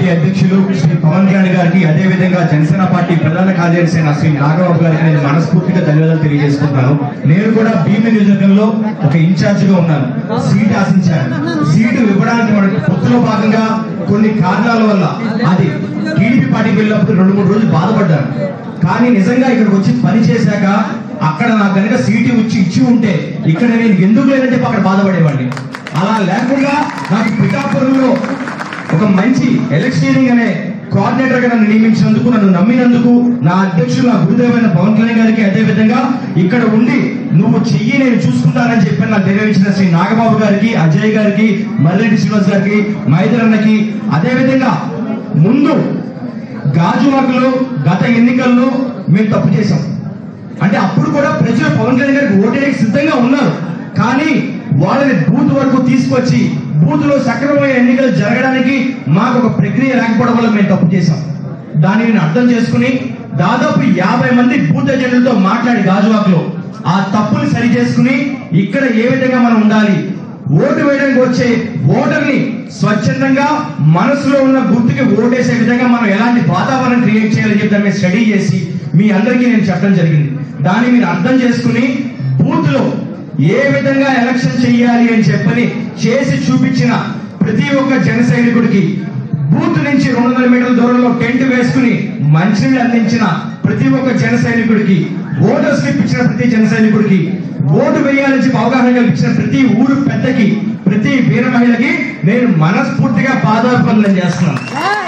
Party అధ్యక్షులు శ్రీ పవన్ కళ్యాణ్ గారికి అదే విధంగా జనసేన పార్టీ ప్రధాన కార్యదర్శి అయిన శ్రీ నాగబాబు గారికి నేను మనస్ఫూర్తిగా ధన్యవాదాలు తెలియజేసుకుంటున్నాను నేను కూడా భీమ నియోజకవర్గంలో ఒక ఇన్ఛార్జ్ గా ఉన్నాను సీట్ ఆశించాను సీటు ఇవ్వడానికి మన పొత్తులో భాగంగా కొన్ని కారణాల వల్ల అది టీడీపీ పార్టీకి వెళ్ళినప్పుడు రెండు మూడు రోజులు బాధపడ్డాను కానీ నిజంగా ఇక్కడికి వచ్చి పని చేశాక అక్కడ నాకు కనుక సీటు ఇచ్చి ఇచ్చి ఉంటే ఇక్కడ నేను ఎందుకు లేదని చెప్పి అక్కడ బాధపడేవాడిని అలా లేకుండా నాకు పిఠాపురంలో ఒక మంచి ఎలక్షనీరింగ్ అనే కోఆర్డినేటర్ గా నన్ను నియమించినందుకు నన్ను నమ్మినందుకు నా అధ్యక్షుడు నా గురుదేవైన పవన్ కళ్యాణ్ గారికి అదే విధంగా ఇక్కడ ఉండి నువ్వు చెయ్యి నేను చూసుకుంటానని చెప్పి నాకు తెలియజేసిన శ్రీ నాగబాబు గారికి అజయ్ గారికి మర్రెడ్డి శ్రీనివాస్ గారికి మైదర్ అన్నకి అదే విధంగా ముందు గాజువాకలో గత ఎన్నికల్లో మేము తప్పు చేశాం అంటే అప్పుడు కూడా ప్రజలు పవన్ కళ్యాణ్ గారికి ఓటేయడానికి సిద్ధంగా ఉన్నారు కానీ వాళ్ళని బూత్ వరకు తీసుకొచ్చి బూత్ లో సక్రమమైన ఎన్నికలు జరగడానికి మాకు ఒక ప్రక్రియ లేకపోవడం వల్ల మేము తప్పు చేశాం దాన్ని నేను అర్థం చేసుకుని దాదాపు యాభై మంది బూత్ ఏజెంట్లతో మాట్లాడి గాజువాకలో ఆ తప్పుని సరి చేసుకుని ఇక్కడ ఏ విధంగా మనం ఉండాలి ఓటు వేయడానికి వచ్చే ఓటర్ని స్వచ్ఛందంగా మనసులో ఉన్న గుర్తుకి ఓటేసే విధంగా మనం ఎలాంటి వాతావరణం క్రియేట్ చేయాలని చెప్పి దాన్ని స్టడీ చేసి మీ అందరికీ నేను చెప్పడం జరిగింది దాన్ని మీరు అర్థం చేసుకుని బూత్ లో ఏ విధంగా ఎలక్షన్ చేయాలి అని చెప్పని చేసి చూపించిన ప్రతి ఒక్క జన సైనికుడికి బూత్ నుంచి రెండు వందల మీటర్ల దూరంలో టెంట్ వేసుకుని మంచినీళ్ళు అందించిన ప్రతి ఒక్క జన సైనికుడికి ఓటర్ స్లిప్ ఇచ్చిన ప్రతి జన సైనికుడికి ఓటు వేయాలని చెప్పి అవగాహన కల్పించిన ప్రతి ఊరు పెద్దకి ప్రతి వీర మహిళకి నేను మనస్ఫూర్తిగా పాదాభివందనం చేస్తున్నాను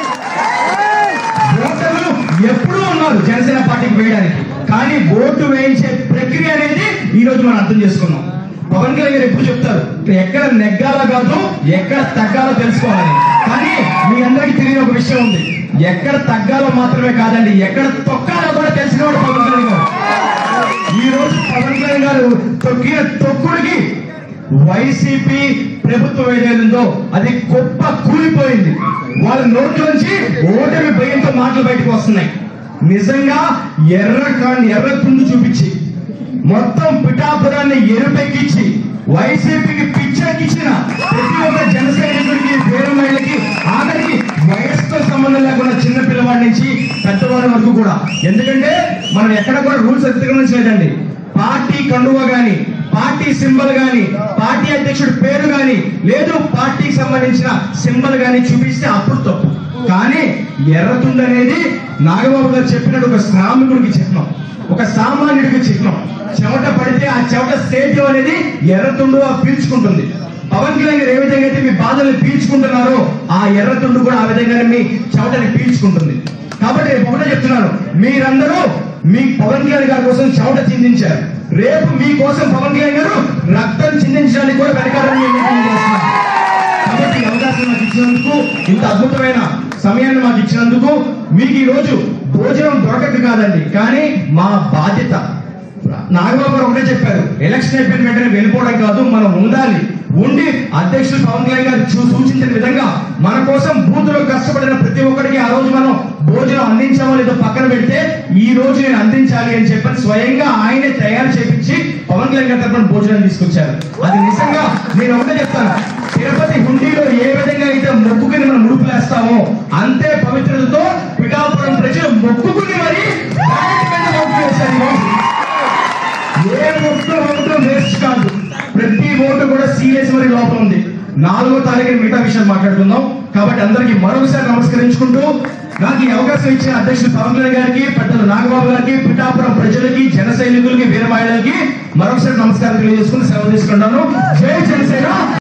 ఓటర్లు ఎప్పుడూ ఉన్నారు జనసేన పార్టీకి వేయడానికి కానీ ఓటు వేయించే ప్రక్రియ అనేది ఈ రోజు మనం అర్థం చేసుకున్నాం పవన్ కళ్యాణ్ గారు ఎప్పుడు చెప్తారు ఎక్కడ నెగ్గాలో కాదు ఎక్కడ తగ్గాలో తెలుసుకోవాలని కానీ మీ అందరికీ తెలియని ఒక విషయం ఉంది ఎక్కడ తగ్గాలో మాత్రమే కాదండి ఎక్కడ తొక్కాలో కూడా తెలిసినవాడు పవన్ కళ్యాణ్ గారు ఈ రోజు పవన్ కళ్యాణ్ గారు తొక్కిన తొక్కుడికి వైసీపీ ప్రభుత్వం ఏదైందో అది గొప్ప కూలిపోయింది వాళ్ళ నోట్లోంచి ఓటమి భయంతో మాటలు బయటకు వస్తున్నాయి నిజంగా ఎర్ర కాని ఎర్ర తుండు చూపించి మొత్తం పిఠాపురాన్ని ఎరుపెక్కించి వైసీపీకి పిచ్చెక్కించిన ప్రతి ఒక్క జన సైనికుడికి వేరే మహిళకి ఆఖరికి వయసుతో సంబంధం లేకుండా చిన్న పిల్లవాడి నుంచి పెద్దవాడి వరకు కూడా ఎందుకంటే మనం ఎక్కడ కూడా రూల్స్ అతిక్రమించలేదండి పార్టీ కండువ గాని పార్టీ సింబల్ గాని పార్టీ అధ్యక్షుడి పేరు గాని లేదు పార్టీకి సంబంధించిన సింబల్ గాని చూపిస్తే అప్పుడు తప్పు కానీ ఎర్రతుండు అనేది నాగబాబు గారు చెప్పినట్టు ఒక శ్రామికుడికి చెప్పినాం ఒక సామాన్యుడికి చెప్పినాం చెమట పడితే ఆ చెమట సేద్యం అనేది ఎర్రతుండు ఆ పీల్చుకుంటుంది పవన్ కళ్యాణ్ గారు ఏ విధంగా అయితే మీ బాధల్ని పీల్చుకుంటున్నారో ఆ ఎర్రతుండు కూడా ఆ విధంగానే మీ చెమటని పీల్చుకుంటుంది కాబట్టి రేపు ఒకటే చెప్తున్నాను మీరందరూ మీ పవన్ కళ్యాణ్ గారి కోసం చెమట చిందించారు రేపు మీ కోసం పవన్ కళ్యాణ్ గారు రక్తం చిందించడానికి కూడా వెనకాలని నేను నిర్ణయం చేస్తున్నాను. కాబట్టి ఈ అవకాశం నాకు ఇచ్చినందుకు ఇంత అద్భుతమైన సమయాన్ని మాకు ఇచ్చినందుకు మీకు ఈ రోజు భోజనం దొరకక కాదండి కానీ మా బాధ్యత నాగబాబు గారు ఒకటే చెప్పారు ఎలక్షన్ అయిపోయిన వెంటనే వెళ్ళిపోవడం కాదు మనం ఉండాలి ఉండి అధ్యక్షుడు పవన్ కళ్యాణ్ గారు చూ- సూచించిన విధంగా మన కోసం బూత్ లో కష్టపడిన ప్రతి ఒక్కరికి ఆ రోజు మనం భోజనం అందించామో లేదో పక్కన పెడితే ఈ రోజు నేను అందించాలి అని చెప్పని స్వయంగా ఆయనే తయారు చేపించి పవన్ కళ్యాణ్ గారి తరపున భోజనం తీసుకొచ్చారు అది నిజంగా నేను ఒకటే చెప్తాను తిరుపతి హుండీలో ఏ విధంగా అయితే మొక్కుకుని మనం ముడుపులేస్తామో అంతే పవిత్రతతో పిఠాపురం ప్రజలు మొక్కుకుని మరి బ్యాలెట్ మీద ఓట్లు వేశారు ఈ రోజు. ఏ ఒక్క ఓటు వేస్ట్ కాదు ప్రతి ఓటు కూడా సీరియస్ మరి లోపల ఉంది నాలుగో తారీఖు మిగతా విషయాలు మాట్లాడుకుందాం కాబట్టి అందరికీ మరొకసారి నమస్కరించుకుంటూ నాకు ఈ అవకాశం ఇచ్చిన అధ్యక్షుడు పవన్ కళ్యాణ్ గారికి పెద్దలు నాగబాబు గారికి పిఠాపురం ప్రజలకి జన సైనికులకి వీర మహిళలకి మరొకసారి నమస్కారం తెలియజేసుకుని సెలవు తీసుకుంటాను జై జనసేన